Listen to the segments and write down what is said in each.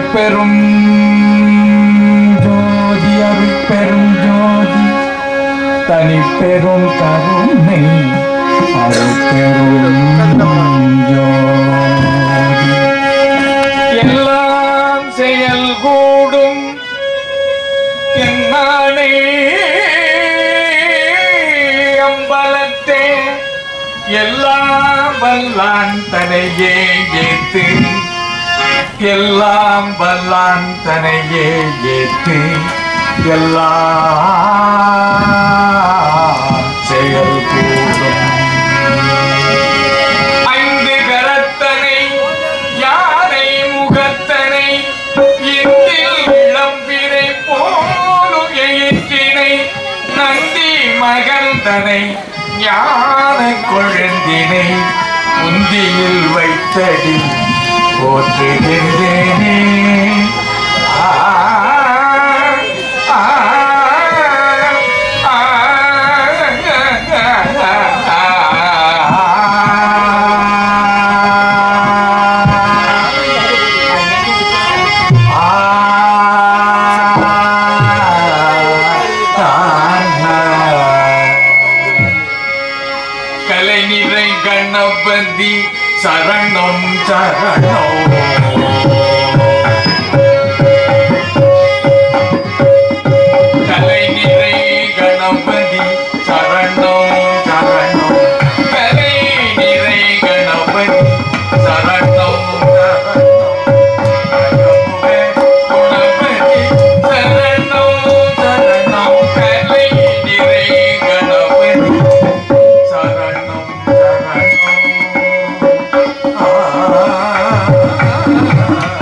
அருட்பெரும் ஜோதி அருட்பெரும் ஜோதி தனிப்பெரும் கருணை அருட்பெரும் ஜோதி எல்லாம் செயல் கூடும் என்னானே அம்பலத்தே எல்லாம் வல்லான் தனையே ஏத்து எல்லாம் வல்லான் தனையே ஏத்து எல்லாம் செயல் கூடும் ஐந்து கரத்தனை யானை முகத்தனை இந்தில் இளம்பிரை போலும் எயிற்றினை நந்தி மகந்தனை ஞான கொழுந்தினை முந்தியில் வைத்தடி போற்றுகின்றேனே ஆ, ஆ, ஆ, கலை நிறை கணபதி சரணம் சரணம் கலை நிறை கணபதி சரணம் சரணம் கலை நிறை கணபதி சரணம் சரணம் அகமுக குணபதி சரணம் சரணம் கலை நிறை கணபதி சரணம் சரணம் ஆ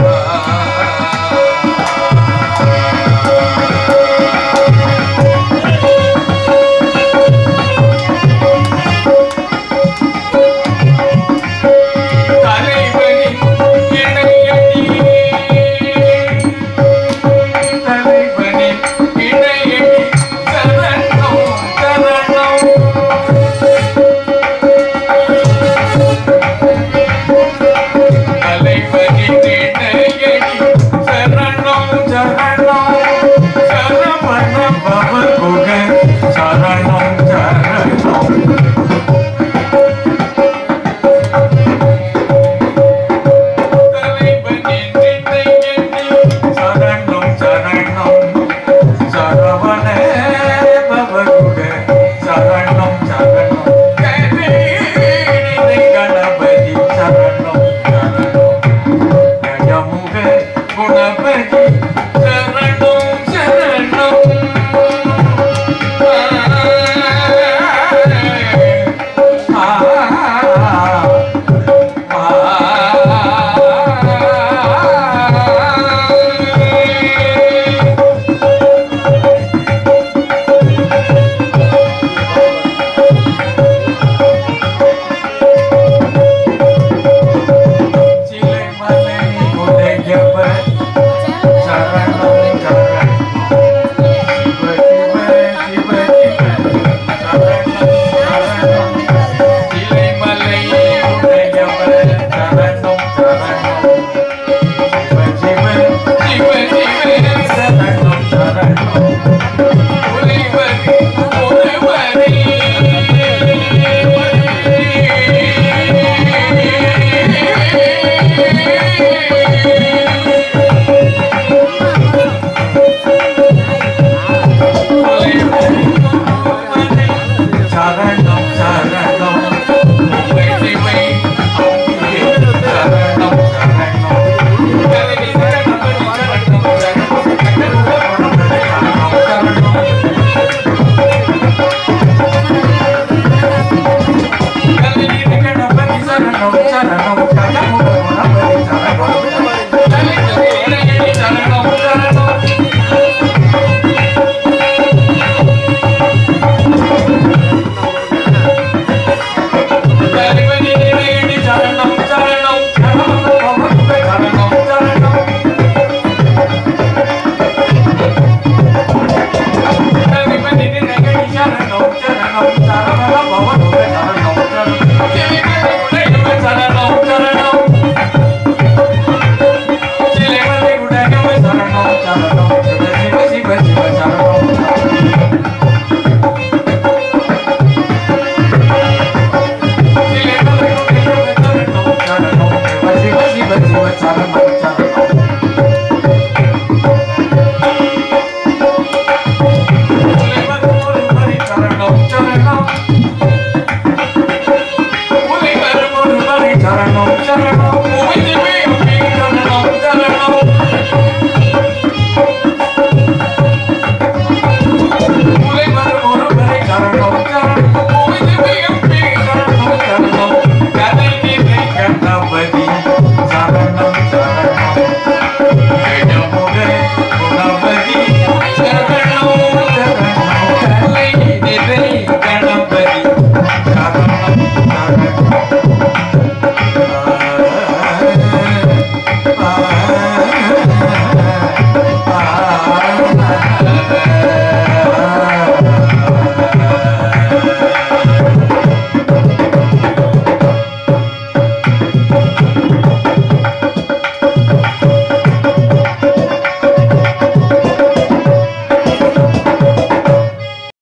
பூவை